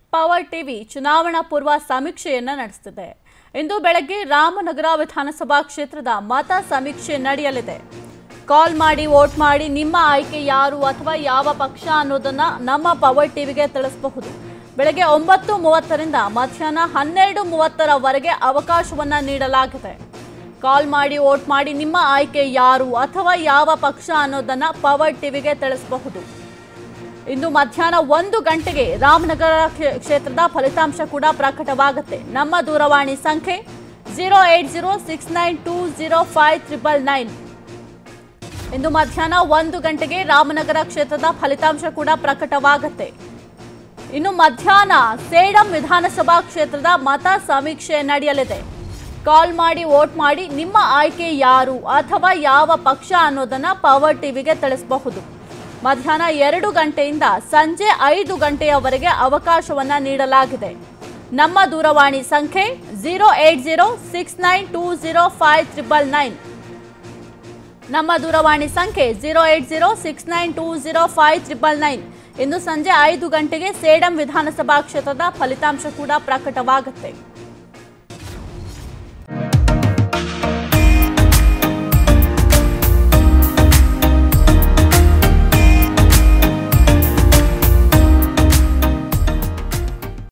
power TV ಚುನಾವಣಾ ಪೂರ್ವ ಸಮೀಕ್ಷೆಯನ್ನ ನಡೆಸುತ್ತಿದೆ ಇಂದು ಬೆಳಗ್ಗೆ ರಾಮನಗರ ವಿಧಾನಸಭಾ ಕ್ಷೇತ್ರದ ಮತ ಸಮೀಕ್ಷೆ ನಡೆಯಲಿದೆ ಕಾಲ್ ಮಾಡಿ ವೋಟ್ ಮಾಡಿ ನಿಮ್ಮ ಆಯ್ಕೆ ಯಾರು ಅಥವಾ ಯಾವ ಪಕ್ಷ ಅನ್ನೋದನ್ನ ನಮ್ಮ ಪವರ್ ಟಿವಿಗೆ ತಿಳಿಸಬಹುದು ಬೆಳಗ್ಗೆ ಒಂಬತ್ತು ಮೂವತ್ತರಿಂದ ಮಧ್ಯಾಹ್ನ ಹನ್ನೆರಡು ಮೂವತ್ತರವರೆಗೆ ಅವಕಾಶವನ್ನ ನೀಡಲಾಗಿದೆ ಕಾಲ್ ಮಾಡಿ ವೋಟ್ ಮಾಡಿ ನಿಮ್ಮ ಆಯ್ಕೆ ಯಾರು ಅಥವಾ ಯಾವ ಪಕ್ಷ ಅನ್ನೋದನ್ನ ಪವರ್ ಟಿವಿಗೆ ತಿಳಿಸಬಹುದು ಇಂದು ಮಧ್ಯಾಹ್ನ ಒಂದು ಗಂಟೆಗೆ ರಾಮನಗರ ಕ್ಷೇ- ಕ್ಷೇತ್ರದ ಫಲಿತಾಂಶ ಕೂಡ ಪ್ರಕಟವಾಗುತ್ತೆ ನಮ್ಮ ದೂರವಾಣಿ ಸಂಖ್ಯೆ zero eight zero six nine two zero five triple nine ಇಂದು ಮಧ್ಯಾಹ್ನ ಒಂದು ಗಂಟೆಗೆ ರಾಮನಗರ ಕ್ಷೇತ್ರದ ಫಲಿತಾಂಶ ಕೂಡ ಪ್ರಕಟವಾಗುತ್ತೆ ಇನ್ನು ಮಧ್ಯಾಹ್ನ ಸೇಡಂ ವಿಧಾನಸಭಾ ಕ್ಷೇತ್ರದ ಮತ ಸಮೀಕ್ಷೆ ನಡೆಯಲಿದೆ ಕಾಲ್ ಮಾಡಿ ವೋಟ್ ಮಾಡಿ ನಿಮ್ಮ ಆಯ್ಕೆ ಯಾರು ಅಥವಾ ಯಾವ ಪಕ್ಷ ಅನ್ನೋದನ್ನ ಪವರ್ ಟಿವಿಗೆ ತಿಳಿಸಬಹುದು ಮಧ್ಯಾಹ್ನ ಎರಡು ಗಂಟೆಯಿಂದ ಸಂಜೆ ಐದು ಗಂಟೆಯವರೆಗೆ ಅವಕಾಶವನ್ನ ನೀಡಲಾಗಿದೆ ನಮ್ಮ ದೂರವಾಣಿ ಸಂಖ್ಯೆ zero eight zero six nine two zero five triple nine ನಮ್ಮ ದೂರವಾಣಿ ಸಂಖ್ಯೆ zero eight zero six nine two zero five triple nine ಇಂದು ಸಂಜೆ ಐದು ಗಂಟೆಗೆ ಸೇಡಂ ವಿಧಾನಸಭಾ ಕ್ಷೇತ್ರದ ಫಲಿತಾಂಶ ಕೂಡ ಪ್ರಕಟವಾಗುತ್ತೆ